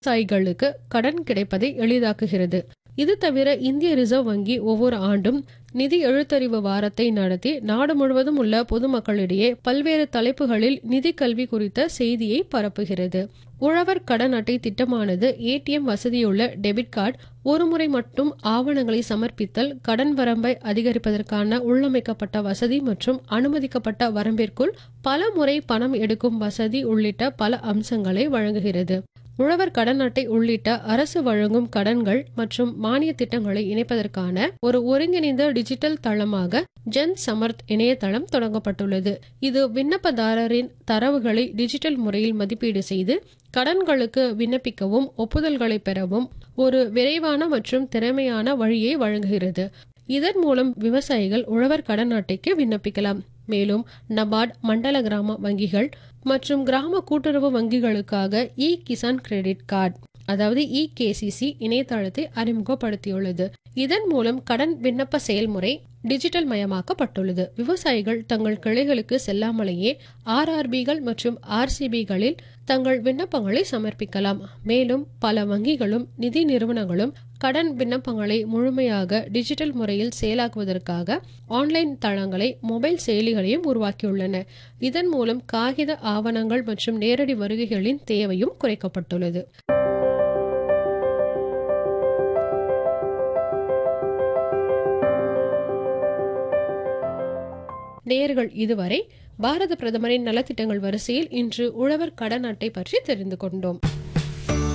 விவசாயிகளுக்கு கடன் கிடைப்பதை எளிதாக்குகிறது இது தவிர இந்திய ரிசர்வ் வங்கி ஒவ்வொரு ஆண்டும் நிதி எழுத்தறிவு வாரத்தை நடத்தி நாடு முழுவதும் உள்ள பொதுமக்களிடையே பல்வேறு தலைப்புகளில் நிதி கல்வி குறித்த செய்தியை பரப்புகிறது உழவர் கடன் அட்டை திட்டமானது ஏடிஎம் வசதியுள்ள டெபிட் கார்டு ஒருமுறை மட்டும் ஆவணங்களை சமர்ப்பித்தல் கடன் வரம்பை அதிகரிப்பதற்கான உள்ளமைக்கப்பட்ட வசதி மற்றும் அனுமதிக்கப்பட்ட வரம்பிற்குள் பல முறை பணம் எடுக்கும் வசதி உள்ளிட்ட பல அம்சங்களை வழங்குகிறது உழவர் கடன் அட்டை உள்ளிட்ட அரசு வழங்கும் கடன்கள் மற்றும் மானிய திட்டங்களை இணைப்பதற்கான ஒரு ஒருங்கிணைந்த டிஜிட்டல் தளமாக ஜன் சமர்த் இணையதளம் தொடங்கப்பட்டுள்ளது இது விண்ணப்பதாரரின் தரவுகளை டிஜிட்டல் முறையில் மதிப்பீடு செய்து கடன்களுக்கு விண்ணப்பிக்கவும் ஒப்புதல்களை பெறவும் ஒரு விரைவான மற்றும் திறமையான வழியை வழங்குகிறது இதன் மூலம் விவசாயிகள் உழவர் கடன் அட்டைக்கு விண்ணப்பிக்கலாம் மேலும் நபார்ட் மண்டல கிராம வங்கிகள் மற்றும் கிராம கூட்டுறவு வங்கிகளுக்காக இ கிசான் கிரெடிட் கார்டு அதாவது இ கேசிசி இணையதளத்தை அறிமுகப்படுத்தியுள்ளது இதன் மூலம் கடன் விண்ணப்ப செயல்முறை டிஜிட்டல் மயமாக்கப்பட்டுள்ளது விவசாயிகள் தங்கள் கிளைகளுக்கு செல்லாமலேயே ஆர்ஆர்பிகள் மற்றும் ஆர்சிபிகளில் தங்கள் விண்ணப்பங்களை சமர்ப்பிக்கலாம் மேலும் பல வங்கிகளும் நிதி நிறுவனங்களும் கடன் விண்ணப்பங்களை முழுமையாக டிஜிட்டல் முறையில் செயலாக்குவதற்காக ஆன்லைன் தளங்களை மொபைல் செயலிகளையும் உருவாக்கியுள்ளன இதன் மூலம் காகித ஆவணங்கள் மற்றும் நேரடி வருகைகளின் தேவையும் குறைக்கப்பட்டுள்ளது நேர்கள் இதுவரை பாரத பிரதமரின் நலத்திட்டங்கள் வரிசையில் இன்று உழவர் கடன் அட்டை பற்றி தெரிந்து கொண்டோம்